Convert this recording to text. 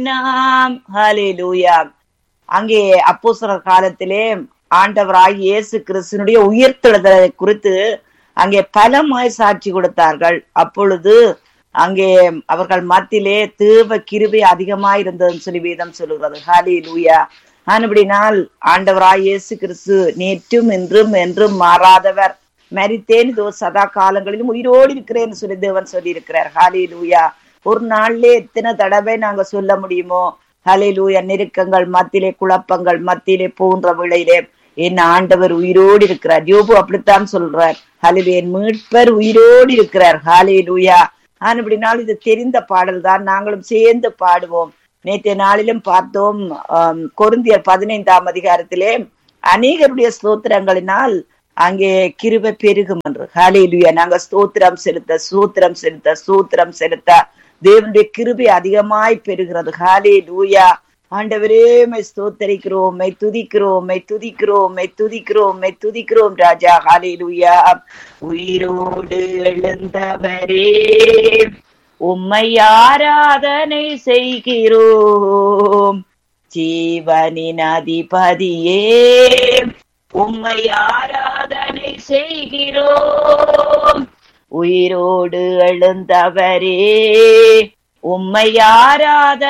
நாம் ஹalleluya அங்கே அப்போஸ்தலர் காலத்திலே ஆண்டவராகிய இயேசு கிறிஸ்துனுடைய உயிர்த்தெழுதலை குறித்து அங்கே பலமாய் சாட்சி கொடுத்தார்கள் அப்பொழுது அங்கே அவர்கள் மத்தியிலே தேவ கிருபை அதிகமாய் இருந்ததுன்னு சொல்லி வேதம் சொல்லுகிறது ஹாலி லூயா ஆனபடினால் ஆண்டவராய் இயேசு கிறிஸ்து நேற்றும் இன்றும் என்றும் மாறாதவர் மரித்தேன் இதோ சதா காலங்களிலும் உயிரோடு இருக்கிறேன்னு சொல்லி தேவன் சொல்லி இருக்கிறார் ஹாலி லூயா ஒரு நாள்லே எத்தனை தடவை நாங்க சொல்ல முடியுமோ ஹலே லூயா நெருக்கங்கள் மத்தியிலே குழப்பங்கள் மத்தியிலே போன்ற விளையிலே என் ஆண்டவர் உயிரோடு இருக்கிறார் யோபு அப்படித்தான் சொல்றார் ஹலிலே என் மீட்பர் உயிரோடு இருக்கிறார் ஹாலே லூயா ஆனபடினால் இது தெரிந்த பாடல் தான் நாங்களும் சேர்ந்து பாடுவோம் நேற்றைய நாளிலும் பார்த்தோம் ஆம், கொரிந்தியர் பதினைந்தாம் அதிகாரத்திலே அநேகருடைய ஸ்தோத்திரங்களினால் அங்கே கிருபை பெருகும் என்று ஹalleluya நாங்க ஸ்தோத்திரம் செலுத்த ஸ்தோத்திரம் செலுத்த ஸ்தோத்திரம் செலுத்த தேவனுடைய கிருபை அதிகமாய் பெறுகிறது ஹalleluya ஆண்டவரே மை ஸ்தோத்தரிக்கிறோம் மை துதிக்கிறோம் மை துதிக்கிறோம் மை துதிக்கிறோம் மை துதிக்கிறோம் ராஜா ஹalleluya உயிரோடு எழுந்தவரே உம்மை ஆராதனை செய்கிறோம் ஜீவனின் அதிபதியே உம்மை ஆராதனை செய்கிறோம் உயிரோடு எழுந்தவரே உம்மை ஆராதனை